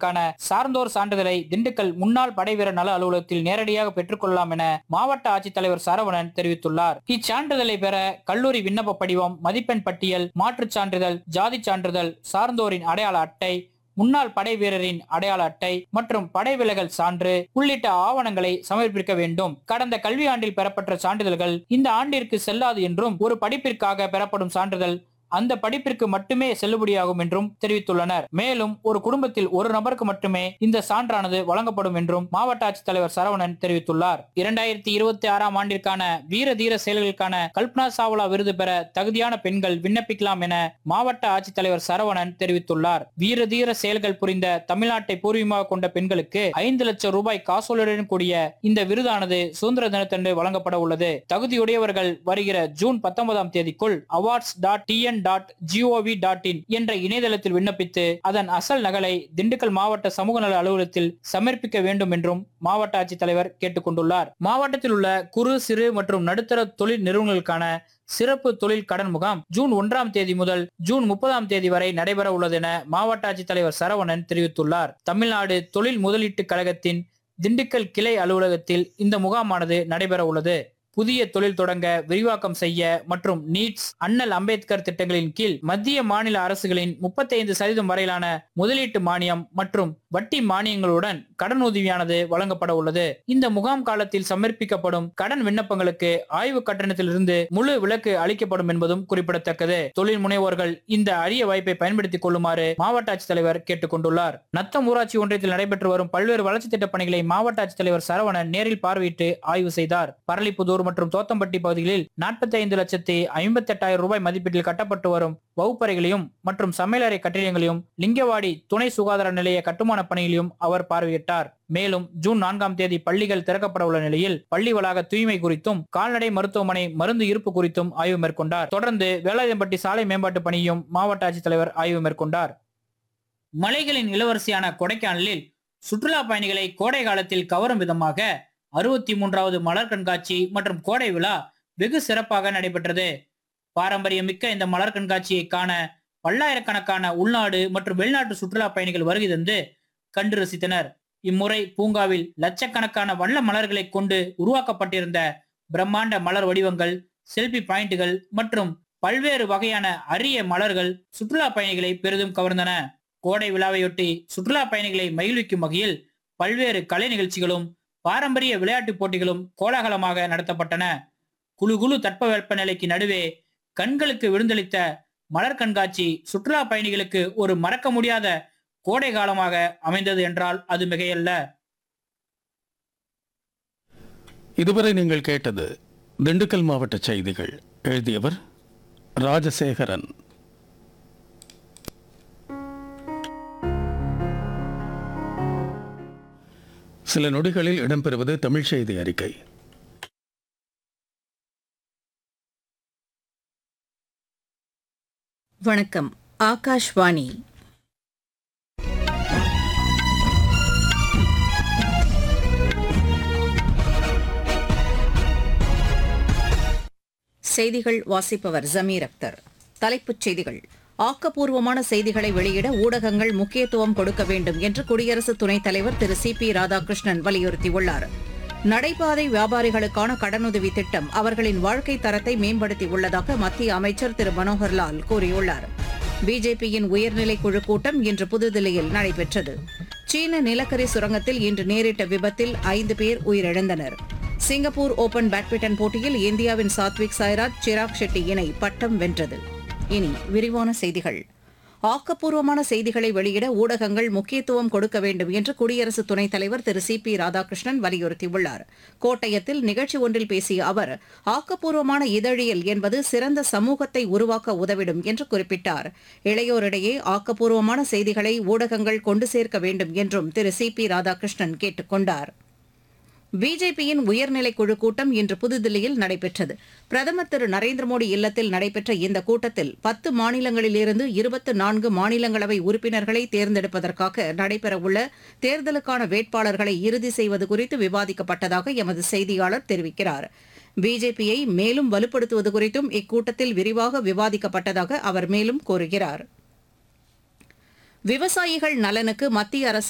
சான்றிதழ்களுக்கான சார்ந்தோர் சான்றிதழை திண்டுக்கல் முன்னாள் படைவீரர் நல அலுவலகத்தில் நேரடியாக பெற்றுக்கொள்ளலாம் என மாவட்ட ஆட்சித்தலைவர் சரவணன் தெரிவித்துள்ளார் இச்சான்றிதழை பெற கல்லூரி விண்ணப்ப படிவம் மதிப்பெண் பட்டியல் மாற்றுச் சான்றிதழ் ஜாதி சான்றிதழ் சார்ந்தோரின் அடையாள அட்டை முன்னாள் படை வீரரின் அடையாள அட்டை மற்றும் படை விலகல் சான்று உள்ளிட்ட ஆவணங்களை சமர்ப்பிக்க வேண்டும் கடந்த கல்வியாண்டில் பெறப்பட்ட சான்றிதழ்கள் இந்த ஆண்டிற்கு செல்லாது என்றும் ஒரு படிப்பிற்காக பெறப்படும் சான்றிதழ் அந்த படிப்பிற்கு மட்டுமே செல்லுபடியாகும் என்றும் தெரிவித்துள்ளனர் மேலும் ஒரு குடும்பத்தில் ஒரு நபருக்கு மட்டுமே இந்த சான்றானது வழங்கப்படும் என்றும் மாவட்ட ஆட்சித்தலைவர் சரவணன் தெரிவித்துள்ளார் இரண்டாயிரத்தி இருபத்தி ஆறாம் ஆண்டிற்கான வீர தீர செயல்களுக்கான கல்பனா சாவ்லா விருது பெற தகுதியான பெண்கள் விண்ணப்பிக்கலாம் என மாவட்ட ஆட்சித்தலைவர் சரவணன் தெரிவித்துள்ளார் வீர தீர செயல்கள் புரிந்த தமிழ்நாட்டை பூர்வீகமாக கொண்ட பெண்களுக்கு ஐந்து லட்சம் ரூபாய் காசோலையுடன் கூடிய இந்த விருதானது சுதந்திர தினத்தன்று வழங்கப்பட உள்ளது தகுதியுடையவர்கள் வருகிற ஜூன் பத்தொன்பதாம் தேதிக்குள் awards dot TN dot GOV dot in என்ற இணையதளத்தில் விண்ணப்பித்து அதன் அசல் நகலை திண்டுக்கல் மாவட்ட சமூக நல அலுவலகத்தில் சமர்ப்பிக்க வேண்டும் என்றும் மாவட்ட ஆட்சித்தலைவர் கேட்டுக்கொண்டுள்ளார் மாவட்டத்தில் உள்ள குறு சிறு மற்றும் நடுத்தர தொழில் நிறுவனங்களுக்கான சிறப்பு தொழில் கடன் முகாம் ஜூன் ஒன்றாம் தேதி முதல் ஜூன் முப்பதாம் தேதி வரை நடைபெற உள்ளது என மாவட்ட ஆட்சித்தலைவர் சரவணன் தெரிவித்துள்ளார் தமிழ்நாடு தொழில் முதலீட்டு கழகத்தின் திண்டுக்கல் கிளை அலுவலகத்தில் இந்த முகாமானது நடைபெற உள்ளது புதிய தொழில் தொடங்க விரிவாக்கம் செய்ய மற்றும் நீட்ஸ் அண்ணல் அம்பேத்கர் திட்டங்களின் கீழ் மத்திய மாநில அரசுகளின் 35% சதவீதம் வரையிலான முதலீட்டு மானியம் மற்றும் வட்டி மானியங்களுடன் கடன் உதவியானது வழங்கப்பட உள்ளது இந்த முகாம் காலத்தில் சமர்ப்பிக்கப்படும் கடன் விண்ணப்பங்களுக்கு ஆய்வு கட்டணத்திலிருந்து முழு விலக்கு அளிக்கப்படும் என்பதும் குறிப்பிடத்தக்கது தொழில் முனைவோர்கள் இந்த அரிய வாய்ப்பை பயன்படுத்திக் கொள்ளுமாறு மாவட்ட ஆட்சித்தலைவர் கேட்டுக் கொண்டுள்ளார் நத்தம் ஊராட்சி ஒன்றியத்தில் நடைபெற்று வரும் பல்வேறு வளர்ச்சி திட்டப் பணிகளை மாவட்ட ஆட்சித்தலைவர் சரவணன் நேரில் பார்வையிட்டு ஆய்வு செய்தார் பரளிப்புதூர் மற்றும் தோத்தம்பட்டி பகுதிகளில் நாற்பத்தி ஐந்து லட்சத்தி ஐம்பத்தி எட்டாயிரம் ரூபாய் மதிப்பீட்டில் கட்டப்பட்டு வரும் வகுப்பறைகளையும் மற்றும் சமையலறை கட்டிடங்களையும் லிங்கவாடி துணை சுகாதார நிலைய கட்டுமான பணிகளையும் அவர் பார்வையிட்டார் மேலும் ஜூன் நான்காம் தேதி பள்ளிகள் திறக்கப்பட உள்ள நிலையில் பள்ளி வளாக தூய்மை குறித்தும் கால்நடை மருத்துவமனை மருந்து இருப்பு குறித்தும் ஆய்வு மேற்கொண்டார் தொடர்ந்து வேலாயுதம்பட்டி சாலை மேம்பாட்டு பணியையும் மாவட்ட ஆட்சித்தலைவர் ஆய்வு மேற்கொண்டார் மலைகளின் இளவரசியான கொடைக்கானலில் சுற்றுலா பயணிகளை கோடை காலத்தில் கவரும் விதமாக அறுபத்தி மூன்றாவது மலர் கண்காட்சி மற்றும் கோடை விழா வெகு சிறப்பாக நடைபெற்றது பாரம்பரியமிக்க இந்த மலர் கண்காட்சியை காண பல்லாயிரக்கணக்கான உள்நாடு மற்றும் வெளிநாட்டு சுற்றுலா பயணிகள் வருகை தந்து கண்டு ரசித்தனர் இம்முறை பூங்காவில் லட்சக்கணக்கான வண்ண மலர்களை கொண்டு உருவாக்கப்பட்டிருந்த பிரம்மாண்ட மலர் வடிவங்கள் செல்பி பாயிண்டுகள் மற்றும் பல்வேறு வகையான அரிய மலர்கள் சுற்றுலா பயணிகளை பெரிதும் கவர்ந்தன கோடை விழாவையொட்டி சுற்றுலா பயணிகளை மகிழ்விக்கும் வகையில் பல்வேறு கலை நிகழ்ச்சிகளும் பாரம்பரிய விளையாட்டுப் போட்டிகளும் கோலாகலமாக நடத்தப்பட்டன குழு குழு தட்பவெப்ப நிலைக்கு நடுவே கண்களுக்கு விருந்தளித்த மலர் கண்காட்சி சுற்றுலா பயணிகளுக்கு ஒரு மறக்க முடியாத கோடை காலமாக அமைந்தது என்றால் அது மிகையல்ல இதுவரை நீங்கள் கேட்டது திண்டுக்கல் மாவட்ட செய்திகள் எழுதியவர் ராஜசேகரன் சில நொடிகளில் இடம்பெறுவது தமிழ் செய்தி அறிக்கை வணக்கம் ஆகாஷ்வாணி செய்திகள் வாசிப்பவர் ஜமீர் அக்தர் தலைப்புச் செய்திகள் ஆக்கப்பூர்வமான செய்திகளை வெளியிட ஊடகங்கள் முக்கியத்துவம் கொடுக்க வேண்டும் என்று குடியரசு துணைத் தலைவர் திரு சி பி ராதாகிருஷ்ணன் வலியுறுத்தியுள்ளார் நடைபாதை வியாபாரிகளுக்கான கடனுதவி திட்டம் அவர்களின் வாழ்க்கை தரத்தை மேம்படுத்தியுள்ளதாக மத்திய அமைச்சர் திரு மனோகர்லால் கூறியுள்ளார் பிஜேபியின் உயர்நிலை குழு கூட்டம் இன்று புதுதில்லியில் நடைபெற்றது சீன நிலக்கரி சுரங்கத்தில் இன்று நேரிட்ட விபத்தில் ஐந்து பேர் உயிரிழந்தனர் சிங்கப்பூர் ஓபன் பேட்மிண்டன் போட்டியில் இந்தியாவின் சாத்விக் சாய்ராஜ் சிராக் ஷெட்டி இணை பட்டம் வென்றது இனி விரிவான செய்திகள் ஆக்கப்பூர்வமான செய்திகளை வெளியிட ஊடகங்கள் முக்கியத்துவம் கொடுக்க வேண்டும் என்று குடியரசு துணைத் தலைவர் திரு சி பி ராதாகிருஷ்ணன் வலியுறுத்தியுள்ளார் கோட்டயத்தில் நிகழ்ச்சி ஒன்றில் பேசிய அவர் ஆக்கப்பூர்வமான இதழியல் என்பது சிறந்த சமூகத்தை உருவாக்க உதவிடும் என்று குறிப்பிட்டார் இளையோரிடையே ஆக்கப்பூர்வமான செய்திகளை ஊடகங்கள் கொண்டு சேர்க்க வேண்டும் என்றும் திரு சி பி ராதாகிருஷ்ணன் கேட்டுக் கொண்டார் பிஜேபியின் உயர்நிலை குழு கூட்டம் இன்று புதுதில்லியில் நடைபெற்றது பிரதமர் திரு நரேந்திர மோடி இல்லத்தில் நடைபெற்ற இந்த கூட்டத்தில் பத்து மாநிலங்களிலிருந்து இருபத்து நான்கு மாநிலங்களவை உறுப்பினர்களை தேர்ந்தெடுப்பதற்காக நடைபெறவுள்ள தேர்தலுக்கான வேட்பாளர்களை இறுதி செய்வது குறித்து விவாதிக்கப்பட்டதாக எமது செய்தியாளர் தெரிவிக்கிறார் பிஜேபியை மேலும் வலுப்படுத்துவது குறித்தும் இக்கூட்டத்தில் விரிவாக விவாதிக்கப்பட்டதாக அவர் மேலும் கூறுகிறார் விவசாயிகள் நலனுக்கு மத்திய அரசு